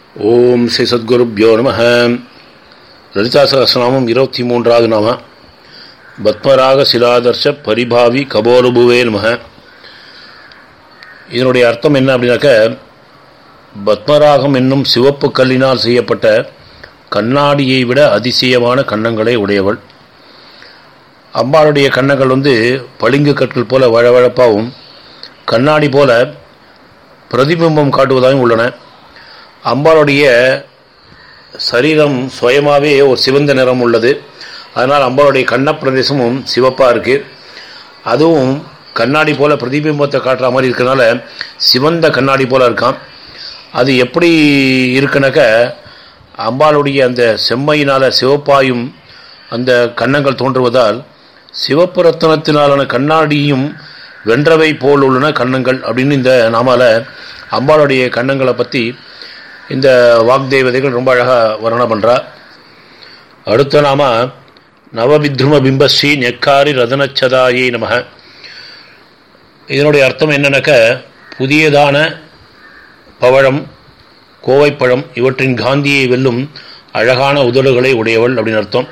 ஓம் ஸ்ரீ சத்குருப்யோ நம லலிதா சகசிரநாமம் இருபத்தி மூன்றாவது நாம பத்மராக சிலாதர்ஷ பரிபாவி கபோருபுவே நம இதனுடைய அர்த்தம் என்ன அப்படின்னாக்க பத்மராகம் என்னும் சிவப்பு கல்லினால் செய்யப்பட்ட கண்ணாடியை விட அதிசயமான கன்னங்களை உடையவள் அம்பாளுடைய கன்னங்கள் வந்து பளிங்கு கற்கள் போல வழவழப்பாகவும் கண்ணாடி போல பிரதிபிம்பம் காட்டுவதாகவும் உள்ளன அம்பாளுடைய சரீரம் சுயமாகவே ஒரு சிவந்த நிறம் உள்ளது அதனால் அம்பாளுடைய கண்ணப்பிரதேசமும் சிவப்பாக இருக்குது அதுவும் கண்ணாடி போல் பிரதிபிம்பத்தை காட்டுற மாதிரி இருக்கிறனால சிவந்த கண்ணாடி போல் இருக்கான் அது எப்படி இருக்குனாக்க அம்பாளுடைய அந்த செம்மையினால் சிவப்பாயும் அந்த கன்னங்கள் தோன்றுவதால் சிவப்பு ரத்தனத்தினாலான கண்ணாடியும் வென்றவை போல் உள்ளன கன்னங்கள் அப்படின்னு இந்த நாமால அம்பாளுடைய கன்னங்களை பற்றி இந்த வாக்தேவதைகள் ரொம்ப அழகாக வர்ணனை பண்ணுறா அடுத்த நாம நவவித்ரும பிம்பஸ்ரீ நெக்காரி ரதனச்சதாயை நமக இதனுடைய அர்த்தம் என்னன்னாக்க புதியதான பவழம் கோவைப்பழம் இவற்றின் காந்தியை வெல்லும் அழகான உதடுகளை உடையவள் அப்படின்னு அர்த்தம்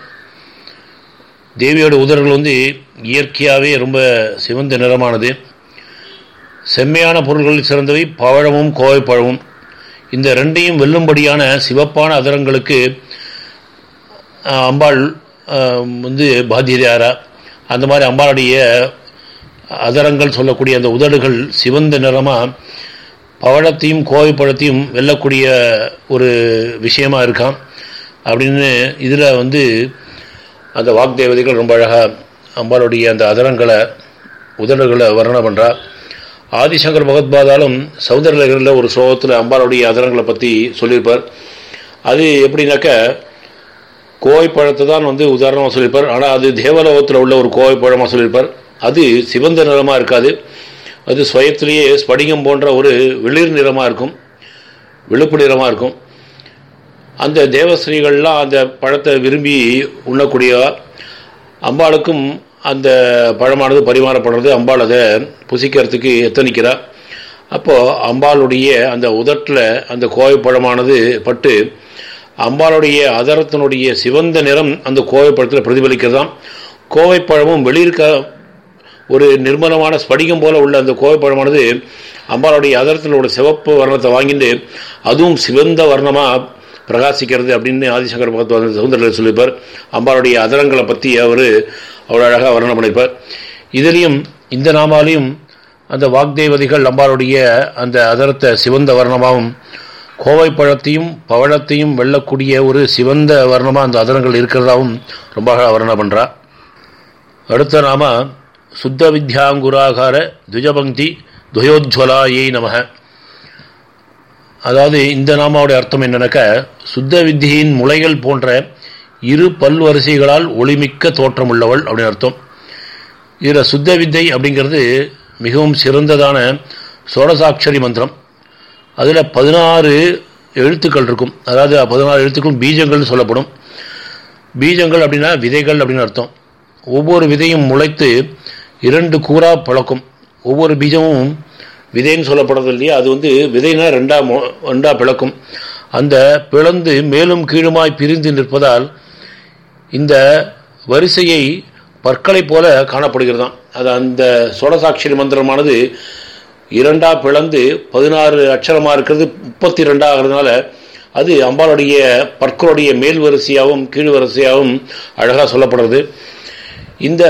தேவியோட உதடுகள் வந்து இயற்கையாகவே ரொம்ப சிவந்த நிறமானது செம்மையான பொருள்களில் சிறந்தவை பவழமும் கோவைப்பழமும் இந்த ரெண்டையும் வெல்லும்படியான சிவப்பான அதரங்களுக்கு அம்பாள் வந்து பாத்தியதாரா அந்த மாதிரி அம்பாளுடைய அதரங்கள் சொல்லக்கூடிய அந்த உதடுகள் சிவந்த நிறமாக பவழத்தையும் கோவைப்பழத்தையும் வெல்லக்கூடிய ஒரு விஷயமா இருக்கான் அப்படின்னு இதில் வந்து அந்த வாக்தேவதைகள் ரொம்ப அழகாக அம்பாளுடைய அந்த அதரங்களை உதடுகளை வர்ணனை பண்ணுறா ஆதிசங்கர் பகவத்பாதாலும் சௌந்தரலகரில் ஒரு சோகத்தில் அம்பாளுடைய அதரங்களை பற்றி சொல்லியிருப்பார் அது எப்படின்னாக்க கோவைப்பழத்தை தான் வந்து உதாரணமாக சொல்லியிருப்பார் ஆனால் அது தேவலோகத்தில் உள்ள ஒரு கோவைப்பழமாக சொல்லியிருப்பார் அது சிவந்த நிறமாக இருக்காது அது சுயத்திலேயே ஸ்படிகம் போன்ற ஒரு வெளிர் நிறமாக இருக்கும் வெளுப்பு நிறமாக இருக்கும் அந்த தேவஸ்ரீகள்லாம் அந்த பழத்தை விரும்பி உண்ணக்கூடியவா அம்பாளுக்கும் அந்த பழமானது பரிமாறப்படுறது அம்பாள் அதை புசிக்கிறதுக்கு எத்தனிக்கிறார் அப்போது அம்பாளுடைய அந்த உதட்டில் அந்த கோவைப்பழமானது பட்டு அம்பாளுடைய அதரத்தினுடைய சிவந்த நிறம் அந்த கோவைப்பழத்தில் பிரதிபலிக்கிறதாம் கோவைப்பழமும் வெளியிருக்க ஒரு நிர்மலமான ஸ்படிகம் போல உள்ள அந்த கோவைப்பழமானது அம்பாளுடைய அதரத்தில் உள்ள சிவப்பு வர்ணத்தை வாங்கிட்டு அதுவும் சிவந்த வர்ணமாக பிரகாசிக்கிறது அப்படின்னு ஆதிசங்கர் பகவத் சௌந்தரில் சொல்லியிருப்பார் அம்பாளுடைய அதரங்களை பற்றி அவர் அவ்வளோ அழகாக வர்ணனை பண்ணியிருப்பார் இதுலேயும் இந்த நாமாலையும் அந்த வாக்தேவதிகள் அம்பாளுடைய அந்த அதரத்தை சிவந்த வர்ணமாகவும் கோவை பழத்தையும் பவழத்தையும் வெல்லக்கூடிய ஒரு சிவந்த வர்ணமாக அந்த அதரங்கள் இருக்கிறதாவும் ரொம்ப அழகாக வர்ணனை பண்ணுறா அடுத்த நாம சுத்த வித்யாங்குராகார துஜபங்கி துயோஜ்வலாயை நமக அதாவது இந்த நாமாவுடைய அர்த்தம் என்னன்னாக்க சுத்த வித்தியின் முளைகள் போன்ற இரு பல்வரிசைகளால் ஒளிமிக்க தோற்றம் உள்ளவள் அப்படின்னு அர்த்தம் இதில் சுத்த வித்தை அப்படிங்கிறது மிகவும் சிறந்ததான சோடசாட்சரி மந்திரம் அதில் பதினாறு எழுத்துக்கள் இருக்கும் அதாவது பதினாறு எழுத்துக்களும் பீஜங்கள்னு சொல்லப்படும் பீஜங்கள் அப்படின்னா விதைகள் அப்படின்னு அர்த்தம் ஒவ்வொரு விதையும் முளைத்து இரண்டு கூறா பழக்கும் ஒவ்வொரு பீஜமும் விதைன்னு சொல்லப்படுறது இல்லையா அது வந்து விதைனா ரெண்டா ரெண்டா பிளக்கும் அந்த பிளந்து மேலும் கீழுமாய் பிரிந்து நிற்பதால் இந்த வரிசையை பற்களை போல காணப்படுகிறதாம் அது அந்த சோடசாட்சி மந்திரமானது இரண்டா பிளந்து பதினாறு அக்ஷரமாக இருக்கிறது முப்பத்தி ரெண்டாகிறதுனால அது அம்பாளுடைய பற்களுடைய மேல் வரிசையாகவும் கீழ் வரிசையாகவும் அழகாக சொல்லப்படுறது இந்த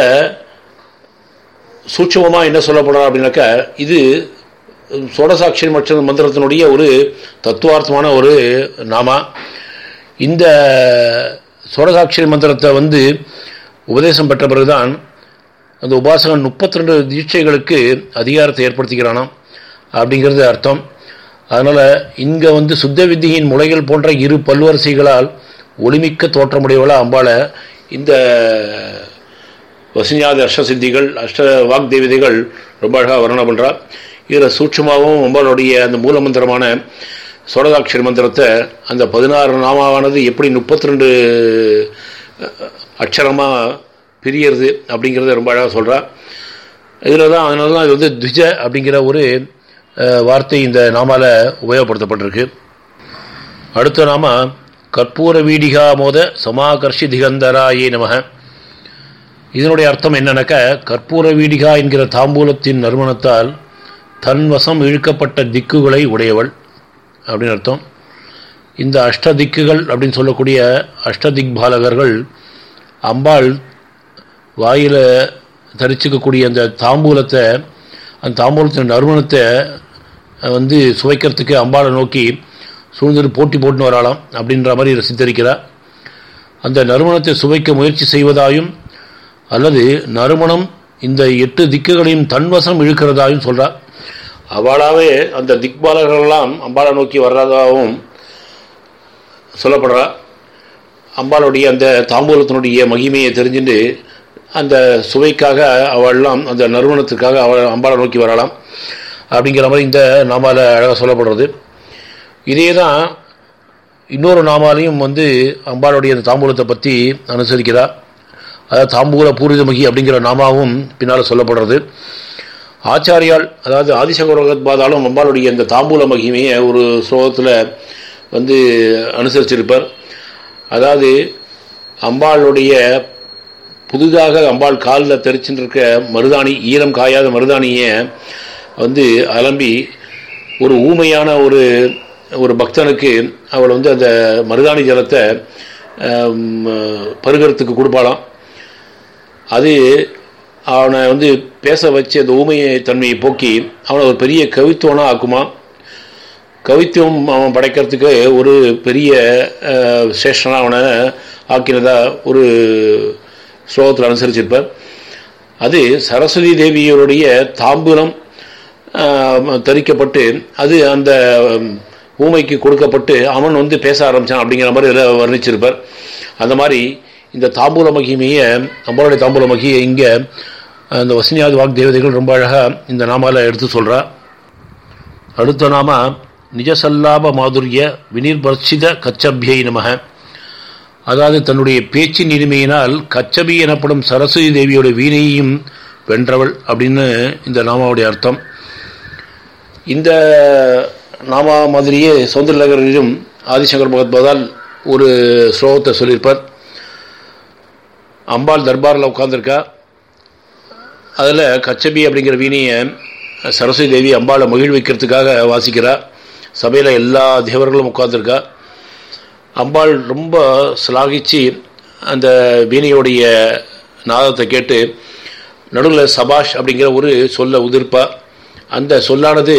சூட்சமமாக என்ன சொல்லப்படுறா அப்படின்னாக்கா இது சோடசாட்சி மற்ற மந்திரத்தினுடைய ஒரு தத்துவார்த்தமான ஒரு நாமா இந்த சோடசாட்சி மந்திரத்தை வந்து உபதேசம் பெற்ற பிறகுதான் அந்த உபாசகன் முப்பத்தி ரெண்டு தீட்சைகளுக்கு அதிகாரத்தை ஏற்படுத்திக்கிறானாம் அப்படிங்கிறது அர்த்தம் அதனால் இங்கே வந்து சுத்த வித்தியின் முளைகள் போன்ற இரு பல்வரிசைகளால் ஒளிமிக்க தோற்றமுடையவளாக அம்பாளை இந்த வசனியாத அஷ்ட சித்திகள் அஷ்ட வாக் தேவதைகள் ரொம்ப அழகாக வர்ணனை பண்ணுறார் இதில் சூட்சமாகவும் அம்பாளுடைய அந்த மூலமந்திரமான சோடதாட்சரி மந்திரத்தை அந்த பதினாறு நாமாவானது எப்படி முப்பத்தி ரெண்டு அக்ஷரமாக பிரியறது அப்படிங்கிறத ரொம்ப அழகாக சொல்கிறா இதில் தான் அதனால தான் இது வந்து துஜ அப்படிங்கிற ஒரு அஹ், வார்த்தை இந்த நாமால உபயோகப்படுத்தப்பட்டிருக்கு அடுத்த நாம கற்பூர வீடிகா மோத சமாகர்ஷி திகந்தராயே நமக இதனுடைய அர்த்தம் என்னன்னாக்க கற்பூர வீடிகா என்கிற தாம்பூலத்தின் நறுமணத்தால் தன் வசம் இழுக்கப்பட்ட திக்குகளை உடையவள் அப்படின்னு அர்த்தம் இந்த அஷ்ட திக்குகள் அப்படின்னு சொல்லக்கூடிய அஷ்டதிக் பாலகர்கள் அம்பாள் வாயில் தரிச்சுக்கக்கூடிய அந்த தாம்பூலத்தை அந்த தாம்பூலத்தின் நறுமணத்தை வந்து சுவைக்கிறதுக்கு அம்பாளை நோக்கி சூழ்ந்து போட்டி போட்டுன்னு வரலாம் அப்படின்ற மாதிரி சித்தரிக்கிறார் அந்த நறுமணத்தை சுவைக்க முயற்சி செய்வதாயும் அல்லது நறுமணம் இந்த எட்டு திக்குகளையும் தன்வசம் இழுக்கிறதாயும் சொல்கிறார் அவளாவே அந்த திக்பாலர்களெல்லாம் அம்பாளை நோக்கி வர்றதாகவும் சொல்லப்படுறா அம்பாளுடைய அந்த தாம்பூலத்தினுடைய மகிமையை தெரிஞ்சுட்டு அந்த சுவைக்காக அவள்லாம் அந்த நறுமணத்துக்காக அவள் அம்பாளை நோக்கி வரலாம் அப்படிங்கிற மாதிரி இந்த நாமால அழகாக சொல்லப்படுறது இதே தான் இன்னொரு நாமாலையும் வந்து அம்பாளுடைய அந்த தாம்பூலத்தை பற்றி அனுசரிக்கிறார் அதாவது தாம்பூல பூரிதமகி அப்படிங்கிற நாமாவும் பின்னால் சொல்லப்படுறது ஆச்சாரியால் அதாவது ஆதிசங்கரோகத்பாதாலும் அம்பாளுடைய இந்த தாம்பூல மகிமையை ஒரு ஸ்லோகத்தில் வந்து அனுசரிச்சிருப்பார் அதாவது அம்பாளுடைய புதிதாக அம்பாள் காலில் தெரிச்சுட்டு இருக்க மருதாணி ஈரம் காயாத மருதாணியை வந்து அலம்பி ஒரு ஊமையான ஒரு ஒரு பக்தனுக்கு அவள் வந்து அந்த மருதாணி ஜலத்தை பருகிறதுக்கு கொடுப்பாளாம் அது அவனை வந்து பேச வச்சு அந்த ஊமையை தன்மையை போக்கி அவனை ஒரு பெரிய கவித்துவனாக ஆக்குமா கவித்துவம் அவன் படைக்கிறதுக்கு ஒரு பெரிய சேஷனாக அவனை ஆக்கினதா ஒரு ஸ்லோகத்தில் அனுசரிச்சிருப்பார் அது சரஸ்வதி தேவியோருடைய தாம்பூலம் தரிக்கப்பட்டு அது அந்த ஊமைக்கு கொடுக்கப்பட்டு அவன் வந்து பேச ஆரம்பித்தான் அப்படிங்கிற மாதிரி இதில் வர்ணிச்சிருப்பார் அந்த மாதிரி இந்த தாம்பூல மகிமையை அம்பாளுடைய தாம்பூல மகியை இங்கே அந்த வசனியாதி வாக் தேவதைகள் ரொம்ப அழகாக இந்த நாமால எடுத்து சொல்கிறா அடுத்த நாம நிஜசல்லாப மாதுரிய வினிர்பர்ஷித கச்சபியை நமக அதாவது தன்னுடைய பேச்சின் இனிமையினால் கச்சபி எனப்படும் சரஸ்வதி தேவியோட வீணையையும் வென்றவள் அப்படின்னு இந்த நாமாவுடைய அர்த்தம் இந்த நாமா மாதிரியே சௌந்தரநகரிலும் ஆதிசங்கர் பகவத்பாதால் ஒரு ஸ்லோகத்தை சொல்லியிருப்பார் அம்பாள் தர்பாரில் உட்காந்துருக்கா அதில் கச்சபி அப்படிங்கிற வீணையை சரஸ்வதி தேவி அம்பாளை மகிழ்விக்கிறதுக்காக வாசிக்கிறா சபையில் எல்லா தேவர்களும் உட்காந்துருக்கா அம்பாள் ரொம்ப சிலாகிச்சு அந்த வீணையோடைய நாதத்தை கேட்டு நடுவில் சபாஷ் அப்படிங்கிற ஒரு சொல்ல உதிர்ப்பா அந்த சொல்லானது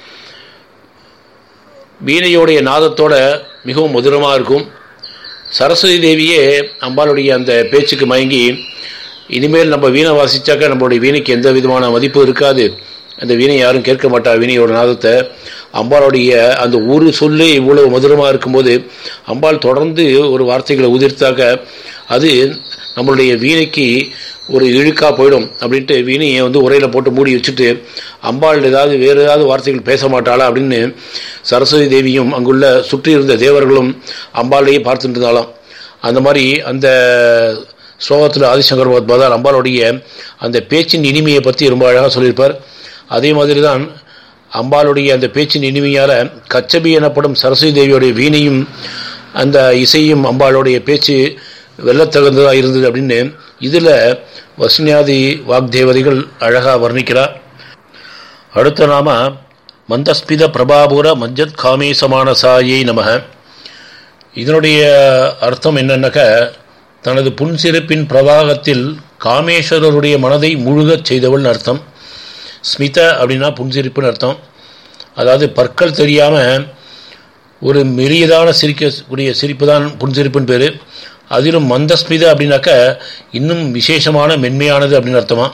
வீணையோடைய நாதத்தோட மிகவும் மதுரமாக இருக்கும் சரஸ்வதி தேவியே அம்பாளுடைய அந்த பேச்சுக்கு மயங்கி இனிமேல் நம்ம வீணை வாசித்தாக்க நம்மளுடைய வீணைக்கு எந்த விதமான மதிப்பு இருக்காது அந்த வீணை யாரும் கேட்க மாட்டா வீணையோட நாதத்தை அம்பாளுடைய அந்த ஒரு சொல்லு இவ்வளவு மதுரமாக இருக்கும்போது அம்பாள் தொடர்ந்து ஒரு வார்த்தைகளை உதிர்த்தாக்க அது நம்மளுடைய வீணைக்கு ஒரு இழுக்கா போயிடும் அப்படின்ட்டு வீணையை வந்து உரையில் போட்டு மூடி வச்சுட்டு அம்பாள் ஏதாவது வேறு ஏதாவது வார்த்தைகள் பேச மாட்டாளா அப்படின்னு சரஸ்வதி தேவியும் அங்குள்ள சுற்றி இருந்த தேவர்களும் அம்பாளையே பார்த்துட்டு இருந்தாலும் அந்த மாதிரி அந்த ஸ்லோகத்தில் ஆதிசங்கர் பகவத்பாதால் அம்பாளுடைய அந்த பேச்சின் இனிமையை பற்றி ரொம்ப அழகாக சொல்லியிருப்பார் அதே மாதிரி தான் அம்பாளுடைய அந்த பேச்சின் இனிமையால் கச்சபி எனப்படும் சரஸ்வதி தேவியோடைய வீணையும் அந்த இசையும் அம்பாளுடைய பேச்சு வெல்லத்தகுந்ததாக இருந்தது அப்படின்னு இதில் வசன்யாதி வாக்தேவதைகள் அழகாக வர்ணிக்கிறார் அடுத்த நாம மந்தஸ்மித பிரபாபுர மஞ்சத் காமேசமான சாயை நமக இதனுடைய அர்த்தம் என்னன்னாக்க தனது புன்சிறப்பின் பிரவாகத்தில் காமேஸ்வரருடைய மனதை முழுகச் செய்தவள்னு அர்த்தம் ஸ்மித அப்படின்னா புன்சிரிப்புன்னு அர்த்தம் அதாவது பற்கள் தெரியாமல் ஒரு மெலியதான சிரிக்கக்கூடிய சிரிப்பு தான் புன்சிரிப்புன்னு பேர் அதிலும் மந்தஸ்மித அப்படின்னாக்க இன்னும் விசேஷமான மென்மையானது அப்படின்னு அர்த்தமா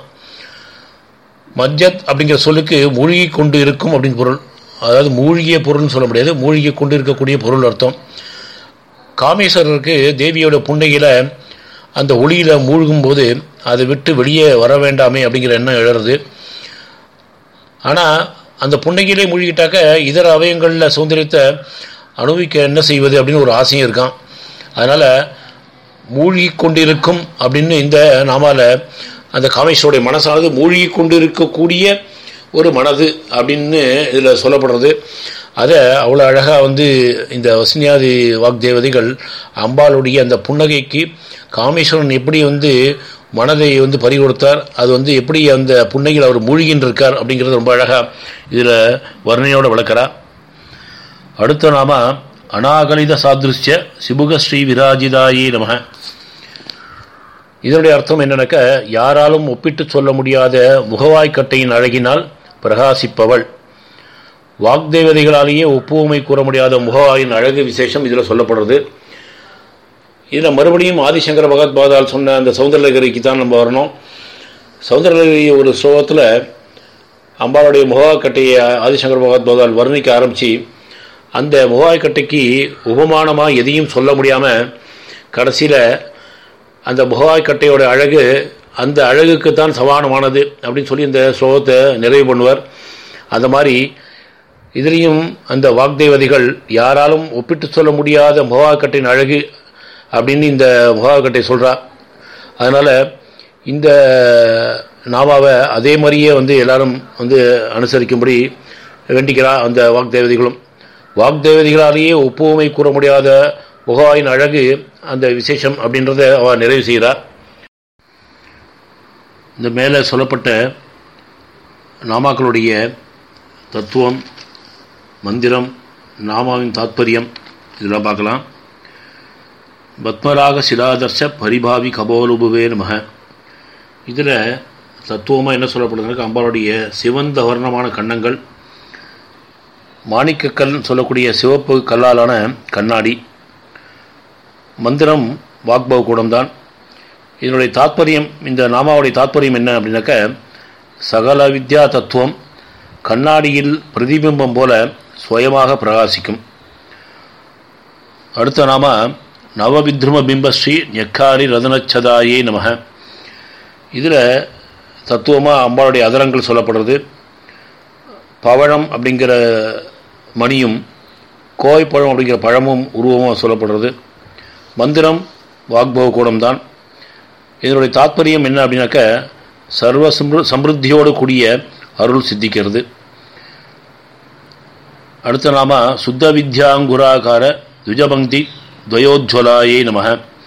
மஜ்ஜத் அப்படிங்கிற சொல்லுக்கு மூழ்கி கொண்டு இருக்கும் அப்படின்னு பொருள் அதாவது மூழ்கிய பொருள்னு சொல்ல முடியாது மூழ்கி கொண்டு இருக்கக்கூடிய பொருள் அர்த்தம் காமேஸ்வரருக்கு தேவியோட புண்டையில் அந்த ஒளியில் மூழ்கும் போது அதை விட்டு வெளியே வர வேண்டாமே அப்படிங்கிற எண்ணம் எழுறது ஆனால் அந்த புண்டையிலே மூழ்கிட்டாக்க இதர அவயங்களில் சௌந்தரியத்தை அனுபவிக்க என்ன செய்வது அப்படின்னு ஒரு ஆசையும் இருக்கான் அதனால் மூழ்கி கொண்டிருக்கும் அப்படின்னு இந்த நாமால அந்த காமேஸ்வருடைய மனசானது மூழ்கி கொண்டிருக்கக்கூடிய ஒரு மனது அப்படின்னு இதில் சொல்லப்படுறது அதை அவ்வளோ அழகாக வந்து இந்த வசனியாதி வாக்தேவதைகள் அம்பாளுடைய அந்த புன்னகைக்கு காமேஸ்வரன் எப்படி வந்து மனதை வந்து பறி கொடுத்தார் அது வந்து எப்படி அந்த புன்னகையில் அவர் மூழ்கின்னு இருக்கார் அப்படிங்கிறது ரொம்ப அழகாக இதில் வர்ணையோடு விளக்கிறார் அடுத்த நாம அநாகலித சாதிருஷ்ய சிபுக ஸ்ரீ விராஜிதாயி நமக இதனுடைய அர்த்தம் என்னன்னாக்க யாராலும் ஒப்பிட்டு சொல்ல முடியாத முகவாய்க்கட்டையின் அழகினால் பிரகாசிப்பவள் வாக்தேவதைகளாலேயே ஒப்புவமை கூற முடியாத முகவாயின் அழகு விசேஷம் இதில் சொல்லப்படுறது இதில் மறுபடியும் ஆதிசங்கர பகவத்பாதால் சொன்ன அந்த சௌந்தரலகரிக்கு தான் நம்ம வரணும் சௌந்தரலகரி ஒரு ஸ்லோகத்தில் அம்பாளுடைய முகவாக்கட்டையை ஆதிசங்கர பகவத்பாதால் வர்ணிக்க ஆரம்பித்து அந்த முகவாய்க்கட்டைக்கு உபமானமாக எதையும் சொல்ல முடியாமல் கடைசியில் அந்த முகவாய்க்கட்டையோட அழகு அந்த அழகுக்கு தான் சமானமானது அப்படின்னு சொல்லி இந்த ஸ்லோகத்தை நிறைவு பண்ணுவார் அந்த மாதிரி இதுலேயும் அந்த வாக்தேவதைகள் யாராலும் ஒப்பிட்டு சொல்ல முடியாத முகவாக்கட்டையின் அழகு அப்படின்னு இந்த முகவாக்கட்டை சொல்கிறா அதனால் இந்த நாமாவை அதே மாதிரியே வந்து எல்லாரும் வந்து அனுசரிக்கும்படி வேண்டிக்கிறா அந்த வாக்தேவதைகளும் வாக்தேவதைகளாலேயே ஒப்புவமை கூற முடியாத முகவாயின் அழகு அந்த விசேஷம் அப்படின்றத அவ நிறைவு செய்கிறார் இந்த மேலே சொல்லப்பட்ட நாமாக்களுடைய தத்துவம் மந்திரம் நாமாவின் தாத்பரியம் இதெல்லாம் பார்க்கலாம் பத்மராக சிலாதர்ஷ பரிபாவி கபோலுபுவே நமக இதில் தத்துவமாக என்ன சொல்லப்படுதுனாக்க அம்பாளுடைய சிவந்த வர்ணமான கன்னங்கள் மாணிக்கக்கல் சொல்லக்கூடிய சிவப்பு கல்லாலான கண்ணாடி மந்திரம் வாக்பவ கூடம்தான் இதனுடைய தாத்பரியம் இந்த நாமாவுடைய தாத்பரியம் என்ன அப்படின்னாக்க சகல வித்யா தத்துவம் கண்ணாடியில் பிரதிபிம்பம் போல சுயமாக பிரகாசிக்கும் அடுத்த நாம நவவித்ரும பிம்பஸ்ரீ நெக்காரி ரதனச்சதாயே நமக இதில் தத்துவமாக அம்பாளுடைய அதரங்கள் சொல்லப்படுறது பவழம் அப்படிங்கிற மணியும் கோவைப்பழம் அப்படிங்கிற பழமும் உருவமும் சொல்லப்படுறது மந்திரம் வாக்பவ கூடம்தான் இதனுடைய தாத்பரியம் என்ன அப்படின்னாக்க சர்வ சம்ரு சமிருத்தியோடு கூடிய அருள் சித்திக்கிறது அடுத்த நாம சுத்த வித்யாங்குராகார துஜபங்கி துவயோஜ்வலாயே நமக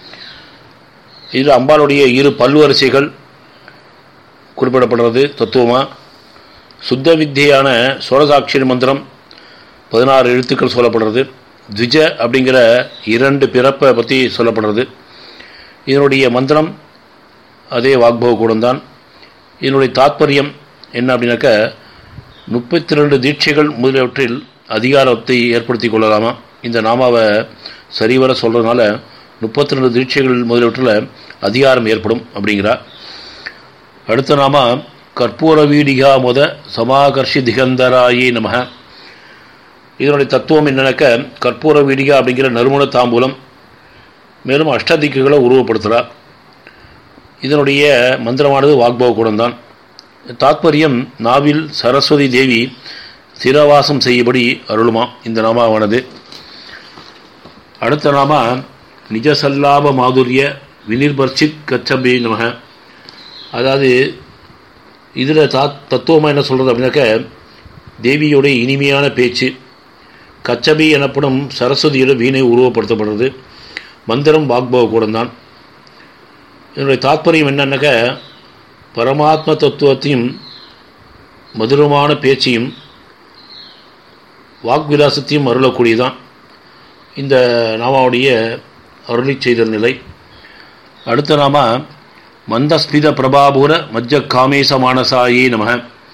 இதில் அம்பாளுடைய இரு பல்வரிசைகள் குறிப்பிடப்படுறது தத்துவமாக சுத்த வித்தியான சோழசாட்சி மந்திரம் பதினாறு எழுத்துக்கள் சொல்லப்படுறது த்விஜ அப்படிங்கிற இரண்டு பிறப்பை பற்றி சொல்லப்படுறது இதனுடைய மந்திரம் அதே வாக்பவ கூடம்தான் இதனுடைய தாத்பரியம் என்ன அப்படின்னாக்க முப்பத்தி ரெண்டு தீட்சைகள் முதலியவற்றில் அதிகாரத்தை ஏற்படுத்தி கொள்ளலாமா இந்த நாமாவை சரிவர சொல்கிறதுனால முப்பத்தி ரெண்டு தீட்சைகள் முதலியவற்றில் அதிகாரம் ஏற்படும் அப்படிங்கிறார் அடுத்த நாம கற்பூர வீடிகா முத சமாகர்ஷி திகந்தராயே நமக இதனுடைய தத்துவம் என்னன்னாக்க கற்பூர வீடிகா அப்படிங்கிற நறுமண தாம்பூலம் மேலும் அஷ்டதிக்குகளை உருவப்படுத்துகிறார் இதனுடைய மந்திரமானது வாக்பவ கூடம்தான் தாத்பரியம் நாவில் சரஸ்வதி தேவி சிரவாசம் செய்யபடி அருளுமா இந்த நாமாவானது அடுத்த நாம நிஜசல்லாப மாதுரிய வினிர்பர்ச்சித் கச்சபி நமக அதாவது இதில் தா தத்துவமாக என்ன சொல்கிறது அப்படின்னாக்க தேவியோடைய இனிமையான பேச்சு கச்சபி எனப்படும் சரஸ்வதியோட வீணை உருவப்படுத்தப்படுறது மந்திரம் வாக்பவ கூடம்தான் இதனுடைய தாத்பரியம் என்னன்னாக்க பரமாத்ம தத்துவத்தையும் மதுரமான பேச்சையும் வாக்விலாசத்தையும் அருளக்கூடியதான் இந்த நாமாவுடைய அருளி செய்த நிலை அடுத்த நாம மந்தஸ்மித பிரபாபூர மஜ்ஜ காமேச மானசாயே நம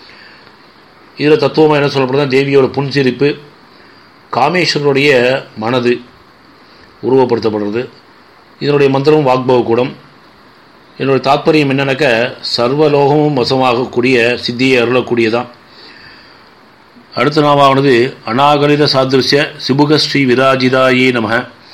இதில் தத்துவமாக என்ன சொல்லப்படுதுன்னா தேவியோட புன்சிரிப்பு காமேஸ்வரனுடைய மனது உருவப்படுத்தப்படுறது இதனுடைய மந்திரம் வாக்பவ கூடம் என்னுடைய தாத்பரியம் என்னன்னாக்க சர்வலோகமும் வசமாகக்கூடிய சித்தியை அருளக்கூடியதான் அடுத்த நாமானது அநாகலித சாதிருஷ்ய சிபுக ஸ்ரீ விராஜிதாயே நம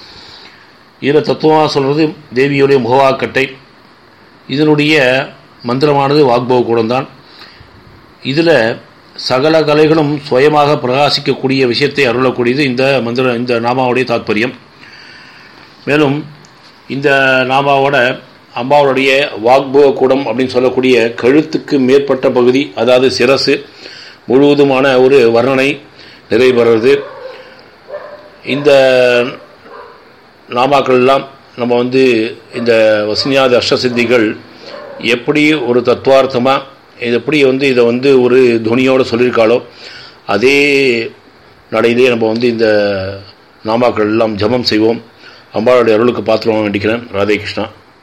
இதில் தத்துவமாக சொல்கிறது தேவியுடைய முகவாக்கட்டை இதனுடைய மந்திரமானது வாக்பவ கூடம்தான் இதில் சகல கலைகளும் சுயமாக பிரகாசிக்கக்கூடிய விஷயத்தை அருளக்கூடியது இந்த மந்திர இந்த நாமாவுடைய தாத்பரியம் மேலும் இந்த நாமாவோட அம்பாவுடைய வாக்பவ கூடம் அப்படின்னு சொல்லக்கூடிய கழுத்துக்கு மேற்பட்ட பகுதி அதாவது சிரசு முழுவதுமான ஒரு வர்ணனை நிறைவேறது இந்த நாமாக்கள் எல்லாம் நம்ம வந்து இந்த வசனியாத அஷ்டசித்திகள் எப்படி ஒரு தத்துவார்த்தமாக இது எப்படி வந்து இதை வந்து ஒரு துணியோடு சொல்லியிருக்காளோ அதே நடையிலே நம்ம வந்து இந்த நாமாக்கள் எல்லாம் ஜபம் செய்வோம் அம்பாளுடைய அருளுக்கு பாத்திரம் வேண்டிக்கிறேன் ராதே கிருஷ்ணா